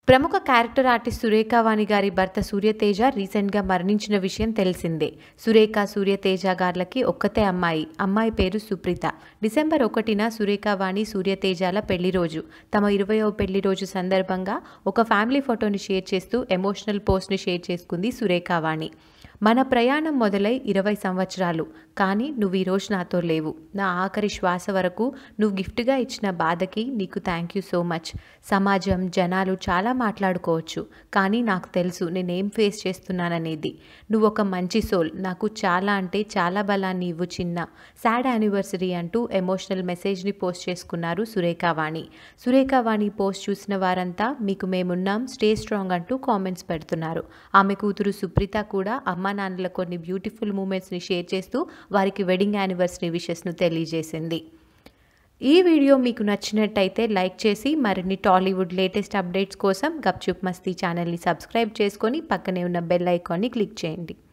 ప్రముఖ character artist Surekha వాణి గారి భర్త సూర్యతేజ రీసెంట్గా మరణించిన విషయం తెలిసిందే సురేఖ సూర్యతేజ గార్లకి ఒక్కతే అమ్మాయి అమ్మాయి పేరు సుప్రీత డిసెంబర్ ఒకటిన సురేఖ వాణి సూర్యతేజాల పెళ్లి రోజు తమ ఇరవయో పెళ్లి రోజు సందర్భంగా ఒక ఫ్యామిలీ ఫోటోని షేర్ చేస్తూ ఎమోషనల్ పోస్ట్ని షేర్ చేసుకుంది సురేఖ వాణి మన ప్రయాణం మొదలై ఇరవై సంవత్సరాలు కానీ నువ్వు ఈరోజు నాతో లేవు నా ఆఖరి శ్వాస వరకు నువ్వు గిఫ్ట్గా ఇచ్చిన బాధకి నీకు థ్యాంక్ యూ సో మచ్ సమాజం జనాలు చాలా మాట్లాడుకోవచ్చు కానీ నాకు తెలుసు నేనేం ఫేస్ చేస్తున్నాననేది నువ్వు ఒక మంచి సోల్ నాకు చాలా అంటే చాలా బలాన్ని ఇవ్వు చిన్న సాడ్ యానివర్సరీ అంటూ ఎమోషనల్ మెసేజ్ని పోస్ట్ చేసుకున్నారు సురేఖావాణి సురేఖావాణి పోస్ట్ చూసిన వారంతా మీకు మేమున్నాం స్టే స్ట్రాంగ్ అంటూ కామెంట్స్ పెడుతున్నారు ఆమె కూతురు సుప్రీత కూడా అమ్మా నాన్నల కొన్ని బ్యూటిఫుల్ మూమెంట్స్ని షేర్ చేస్తూ వారికి వెడ్డింగ్ యానివర్సరీ విషెస్ను తెలియజేసింది ఈ వీడియో మీకు నచ్చినట్టయితే లైక్ చేసి మరిన్ని టాలీవుడ్ లేటెస్ట్ అప్డేట్స్ కోసం గప్చుప్ మస్తీ ఛానల్ని సబ్స్క్రైబ్ చేసుకొని పక్కనే ఉన్న బెల్ ఐకాన్ని క్లిక్ చేయండి